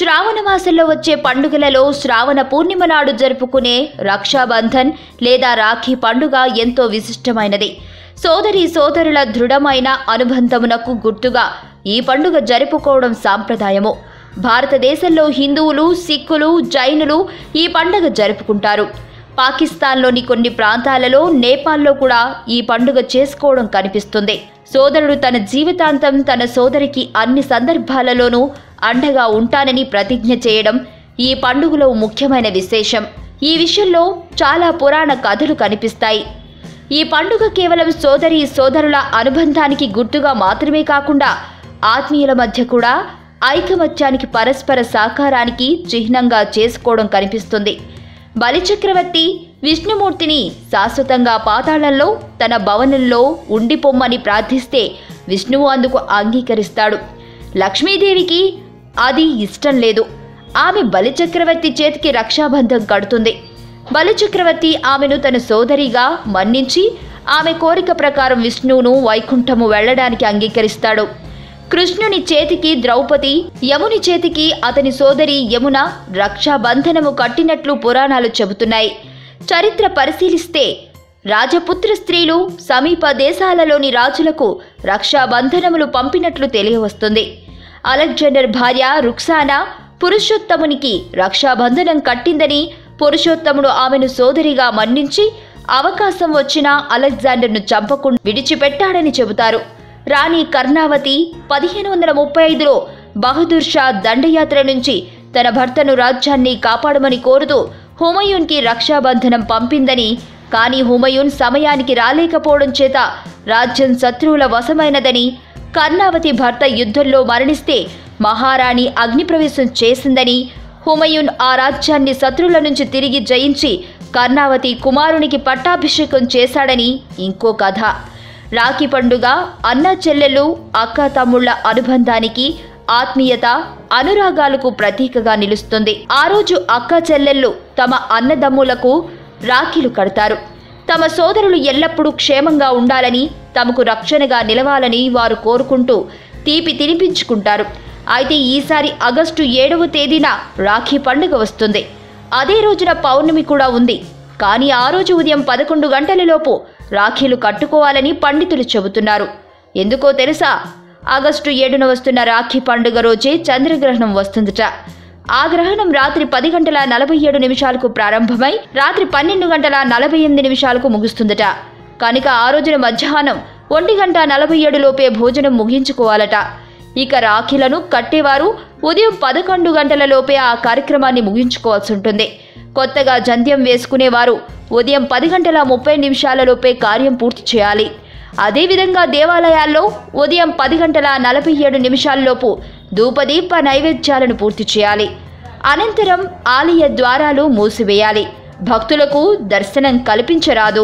శ్రావణ మాసంలో వచ్చే పండుగలలో శ్రావణ పూర్ణిమ నాడు జరుపుకునే రక్షాబంధన్ లేదా రాఖీ పండుగ ఎంతో విశిష్టమైనది సోదరి సోదరుల దృఢమైన అనుబంధమునకు గుర్తుగా ఈ పండుగ జరుపుకోవడం సాంప్రదాయము భారతదేశంలో హిందువులు సిక్కులు జైనులు ఈ పండుగ జరుపుకుంటారు పాకిస్తాన్లోని కొన్ని ప్రాంతాలలో నేపాల్లో కూడా ఈ పండుగ చేసుకోవడం కనిపిస్తుంది సోదరుడు తన జీవితాంతం తన సోదరికి అన్ని సందర్భాలలోనూ అండగా ఉంటానని ప్రతిజ్ఞ చేయడం ఈ పండుగలో ముఖ్యమైన విశేషం ఈ విషయంలో చాలా పురాణ కథలు కనిపిస్తాయి ఈ పండుగ కేవలం సోదరి సోదరుల అనుబంధానికి గుర్తుగా మాత్రమే కాకుండా ఆత్మీయుల మధ్య కూడా ఐకమత్యానికి పరస్పర సహకారానికి చిహ్నంగా చేసుకోవడం కనిపిస్తుంది బలిచక్రవర్తి విష్ణుమూర్తిని శాశ్వతంగా పాతాళంలో తన భవనంలో ఉండిపోమ్మని ప్రార్థిస్తే విష్ణువు అందుకు అంగీకరిస్తాడు లక్ష్మీదేవికి అది ఇష్టం లేదు ఆమె బలిచక్రవర్తి చేతికి రక్షాబంధం కడుతుంది బలిచక్రవర్తి ఆమెను తన సోదరిగా మన్నించి ఆమె కోరిక ప్రకారం విష్ణువును వైకుంఠము వెళ్ళడానికి అంగీకరిస్తాడు కృష్ణుని చేతికి ద్రౌపది యముని చేతికి అతని సోదరి యమున రక్షాబంధనము కట్టినట్లు పురాణాలు చెబుతున్నాయి చరిత్ర పరిశీలిస్తే రాజపుత్ర స్త్రీలు సమీప దేశాలలోని రాజులకు రక్షాబంధనములు పంపినట్లు తెలియవస్తుంది అలెగ్జాండర్ భార్య రుక్సానా పురుషోత్తమునికి రక్షాబంధనం కట్టిందని పురుషోత్తముడు ఆమెను సోదరిగా మన్నించి అవకాశం వచ్చినా అలెగ్జాండర్ను చంపకుండా విడిచిపెట్టాడని చెబుతారు రాణి కర్ణావతి పదిహేను వందల ముప్పై ఐదులో బహదూర్ షా దండయాత్ర నుంచి తన భర్తను రాజ్యాన్ని కాపాడమని కోరుతూ హుమయూన్కి రక్షాబంధనం పంపిందని కానీ హుమయూన్ సమయానికి రాలేకపోవడం చేత రాజ్యం శత్రువుల వశమైనదని కర్ణావతి భర్త యుద్ధంలో మరణిస్తే మహారాణి అగ్నిప్రవేశం చేసిందని హుమయూన్ ఆ రాజ్యాన్ని శత్రువుల నుంచి తిరిగి జయించి కర్ణావతి కుమారునికి పట్టాభిషేకం చేశాడని ఇంకో కథ రాఖీ పండుగ అన్న చెల్లెలు అక్క తమ్ముళ్ల అనుబంధానికి ఆత్మీయత అనురాగాలకు ప్రతీకగా నిలుస్తుంది ఆ రోజు అక్క చెల్లెళ్ళు తమ అన్నదమ్ములకు రాఖీలు కడతారు తమ సోదరులు ఎల్లప్పుడూ క్షేమంగా ఉండాలని తమకు రక్షణగా నిలవాలని వారు కోరుకుంటూ తీపి తినిపించుకుంటారు అయితే ఈసారి ఆగస్టు ఏడవ తేదీన రాఖీ పండుగ వస్తుంది అదే రోజున పౌర్ణమి కూడా ఉంది కానీ ఆ రోజు ఉదయం పదకొండు గంటలలోపు రాఖీలు కట్టుకోవాలని పండితులు చెబుతున్నారు ఎందుకో తెలుసా ఆగస్టు ఏడున వస్తున్న రాఖీ పండుగ రోజే చంద్రగ్రహణం వస్తుందట ఆ గ్రహణం రాత్రి పది గంటల నలభై ఏడు నిమిషాలకు ప్రారంభమై రాత్రి పన్నెండు గంటల నలభై ఎనిమిది నిమిషాలకు ముగుస్తుందట కనుక ఆ రోజున మధ్యాహ్నం ఒంటి గంట నలభై ఏడు లోపే భోజనం ముగించుకోవాలట ఇక రాఖీలను కట్టేవారు ఉదయం పదకొండు గంటల లోపే ఆ కార్యక్రమాన్ని ముగించుకోవాల్సి ఉంటుంది కొత్తగా జంధ్యం వేసుకునేవారు ఉదయం పది గంటల ముప్పై నిమిషాలలోపే కార్యం పూర్తి చేయాలి అదేవిధంగా దేవాలయాల్లో ఉదయం పది గంటల నలభై ఏడు నిమిషాల్లోపు ధూపదీప నైవేద్యాలను పూర్తి చేయాలి అనంతరం ఆలయ ద్వారాలు మూసివేయాలి భక్తులకు దర్శనం కల్పించరాదు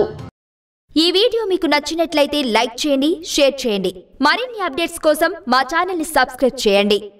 ఈ వీడియో మీకు నచ్చినట్లయితే లైక్ చేయండి షేర్ చేయండి మరిన్ని అప్డేట్స్ కోసం మా ఛానల్ని సబ్స్క్రైబ్ చేయండి